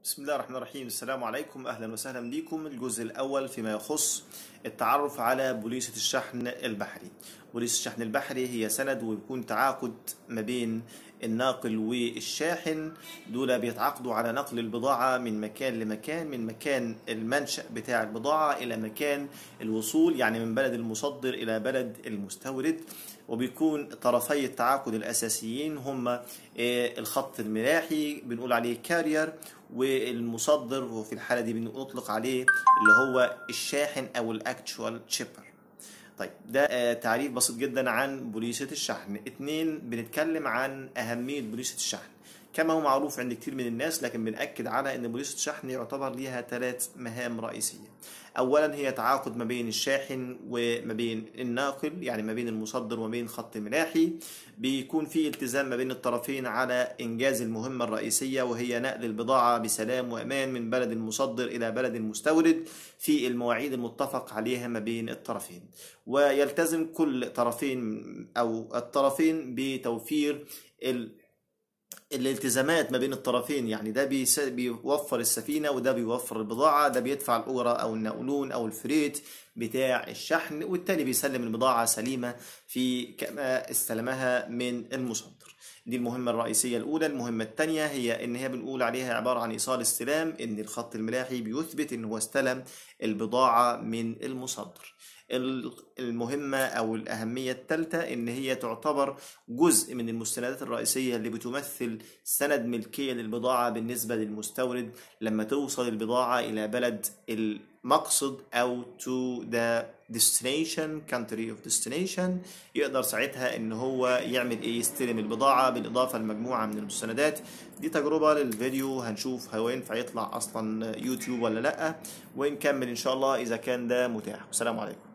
بسم الله الرحمن الرحيم السلام عليكم اهلا وسهلا بكم الجزء الاول فيما يخص التعرف على بوليصة الشحن البحري بوليصة الشحن البحري هي سند ويكون تعاقد ما بين الناقل والشاحن دول بيتعاقدوا على نقل البضاعة من مكان لمكان من مكان المنشأ بتاع البضاعة إلى مكان الوصول يعني من بلد المصدر إلى بلد المستورد وبيكون طرفي التعاقد الأساسيين هما الخط الملاحي بنقول عليه كارير والمصدر وفي الحالة دي بنطلق عليه اللي هو الشاحن أو الأكتشوال شيبر طيب ده تعريف بسيط جدا عن بوليصة الشحن اتنين بنتكلم عن أهمية بوليصة الشحن كما هو معروف عند كتير من الناس لكن بنأكد على أن بوليصة الشحن يعتبر ليها ثلاث مهام رئيسية أولا هي تعاقد ما بين الشاحن وما بين الناقل يعني ما بين المصدر وما بين خط الملاحي بيكون في التزام ما بين الطرفين على إنجاز المهمة الرئيسية وهي نقل البضاعة بسلام وأمان من بلد المصدر إلى بلد المستورد في المواعيد المتفق عليها ما بين الطرفين ويلتزم كل طرفين أو الطرفين بتوفير ال الالتزامات ما بين الطرفين يعني ده بيوفر السفينة وده بيوفر البضاعة ده بيدفع الأجرة أو النقلون أو الفريت بتاع الشحن والتاني بيسلم البضاعة سليمة في كما استلمها من المصدر دي المهمة الرئيسية الأولى المهمة الثانية هي إن هي بنقول عليها عبارة عن إيصال استلام إن الخط الملاحي بيثبت إن هو استلم البضاعة من المصدر المهمة أو الأهمية الثالثة إن هي تعتبر جزء من المستندات الرئيسية اللي بتمثل سند ملكية للبضاعة بالنسبة للمستورد لما توصل البضاعة إلى بلد المقصد أو to the destination country of destination يقدر ساعتها إن هو يعمل إيه يستلم البضاعة بالإضافة لمجموعة من المستندات دي تجربة للفيديو هنشوف هو ينفع يطلع أصلا يوتيوب ولا لأ ونكمل إن شاء الله إذا كان ده متاح والسلام عليكم